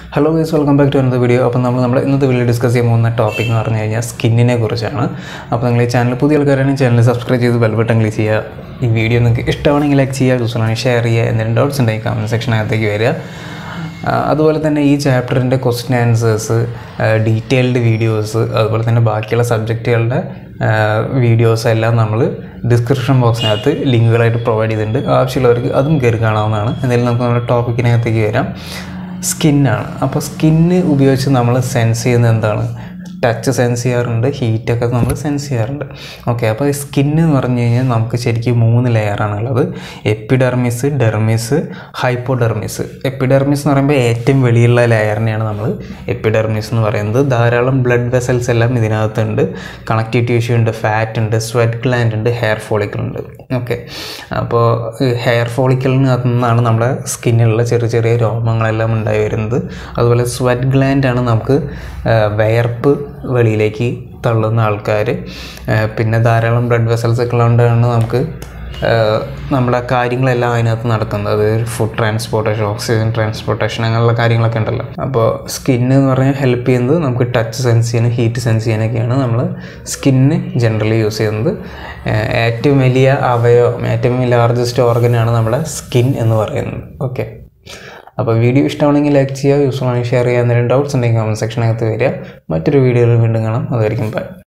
hello guys welcome back to another video അപ്പോൾ നമ്മൾ നമ്മുടെ ഇന്നത്തെ വീഡിയോ ഡിസ്കസ് ചെയ്യാൻ പോകുന്ന ടോപ്പിക് എന്ന് പറഞ്ഞു കഴിഞ്ഞാൽ സ്കിന്നിനെ കുറിച്ചാണ് അപ്പോൾ നിങ്ങൾ ഈ ചാനൽ പുതിയ ആൾക്കാരാണെങ്കിൽ ചാനൽ സബ്സ്ക്രൈബ് ചെയ്ത് ബെൽ ബട്ടൺ ക്ലിക്ക് ചെയ്യുക ഈ വീഡിയോ നിങ്ങൾക്ക് ഇഷ്ടമാണെങ്കിൽ ലൈക്ക് ചെയ്യുക യൂസ്ഫുള്ളാണെങ്കിൽ ഷെയർ ചെയ്യുക എന്തെങ്കിലും ഡൗട്ട്സ് ഉണ്ടെങ്കിൽ കമൻറ്റ് സെക്ഷനകത്തേക്ക് വരിക ആ, അതുപോലെ തന്നെ ഈ ചാപ്റ്ററിൻ്റെ ക്വസ്റ്റ്യൻ ആൻസേഴ്സ് ഡീറ്റെയിൽഡ് വീഡിയോസ് അതുപോലെ തന്നെ ബാക്കിയുള്ള സബ്ജക്റ്റുകളുടെ വീഡിയോസ് എല്ലാം നമ്മൾ ഡിസ്ക്രിപ്ഷൻ ബോക്സിനകത്ത് ലിങ്കുകളായിട്ട് പ്രൊവൈഡ് ചെയ്തിട്ടുണ്ട് ആവശ്യമുള്ളവർക്ക് അതും കയറി കാണാവുന്നതാണ് എന്തായാലും നമുക്ക് നമ്മുടെ ടോപ്പിക്കിനകത്തേക്ക് വരാം സ്കിന്നാണ് അപ്പോൾ സ്കിന്ന് ഉപയോഗിച്ച് നമ്മൾ സെൻസ് ചെയ്യുന്നത് എന്താണ് ടച്ച് സെൻസ് ചെയ്യാറുണ്ട് ഹീറ്റൊക്കെ നമ്മൾ സെൻസ് ചെയ്യാറുണ്ട് ഓക്കെ അപ്പോൾ ഈ സ്കിന്ന് എന്ന് പറഞ്ഞു കഴിഞ്ഞാൽ നമുക്ക് ശരിക്കും മൂന്ന് ലെയറാണുള്ളത് എപ്പിഡെർമിസ് ഡെർമിസ് ഹൈപ്പോഡെർമിസ് എപ്പിഡെർമിസ് എന്ന് പറയുമ്പോൾ ഏറ്റവും വെളിയുള്ള ലെയറിനെയാണ് നമ്മൾ എപ്പിഡെർമിസ് എന്ന് പറയുന്നത് ധാരാളം ബ്ലഡ് വെസൽസ് എല്ലാം ഇതിനകത്തുണ്ട് കണക്റ്റീവ് ടിഷ്യൂ ഉണ്ട് ഫാറ്റ് ഉണ്ട് സ്വെറ്റ് ഗ്ലാൻഡ് ഉണ്ട് ഹെയർ ഫോളിക്കിൾ ഉണ്ട് ഓക്കെ അപ്പോൾ ഹെയർ ഫോളിക്കിളിനകത്ത് നിന്നാണ് നമ്മുടെ സ്കിന്നിലുള്ള ചെറിയ ചെറിയ രോമങ്ങളെല്ലാം ഉണ്ടായി വരുന്നത് അതുപോലെ സ്വെറ്റ് ഗ്ലാൻഡാണ് നമുക്ക് ആ, വയർപ്പ് വെളിയിലേക്ക് തള്ളുന്ന ആൾക്കാർ പിന്നെ ധാരാളം ബ്ലഡ് വെസൽസ് ഒക്കെ ഉള്ളതുകൊണ്ടാണ് നമുക്ക് ആ, നമ്മുടെ കാര്യങ്ങളെല്ലാം അതിനകത്ത് നടക്കുന്നത് അത് ഫുഡ് ട്രാൻസ്പോർട്ടേഷൻ ഓക്സിജൻ ട്രാൻസ്പോർട്ടേഷൻ അങ്ങനെയുള്ള കാര്യങ്ങളൊക്കെ ഉണ്ടല്ലോ അപ്പോൾ സ്കിന്ന് എന്ന് പറഞ്ഞാൽ ഹെൽപ്പ് ചെയ്യുന്നത് നമുക്ക് ടച്ച് സെൻസ് ചെയ്യാനും ഹീറ്റ് സെൻസ് ചെയ്യാനൊക്കെയാണ് നമ്മൾ സ്കിന്ന് ജനറലി യൂസ് ചെയ്യുന്നത് ആ, ഏറ്റവും വലിയ അവയവം ഏറ്റവും ലാർജസ്റ്റ് ഓർഗനാണ് നമ്മുടെ സ്കിൻ എന്ന് പറയുന്നത് ഓക്കെ അപ്പോൾ വീഡിയോ ഇഷ്ടമാണെങ്കിൽ ലൈക്ക് ചെയ്യുക യൂസ്ഫുൾ ആണെങ്കിൽ ഷെയർ ചെയ്യുക എന്തെങ്കിലും ഡൗട്ട്സ് ഉണ്ടെങ്കിൽ കമൻറ്റ് സെക്ഷനകത്ത് വരിക മറ്റൊരു വീഡിയോയിൽ വീണ്ടും കാണാം അതായിരിക്കും ബൈ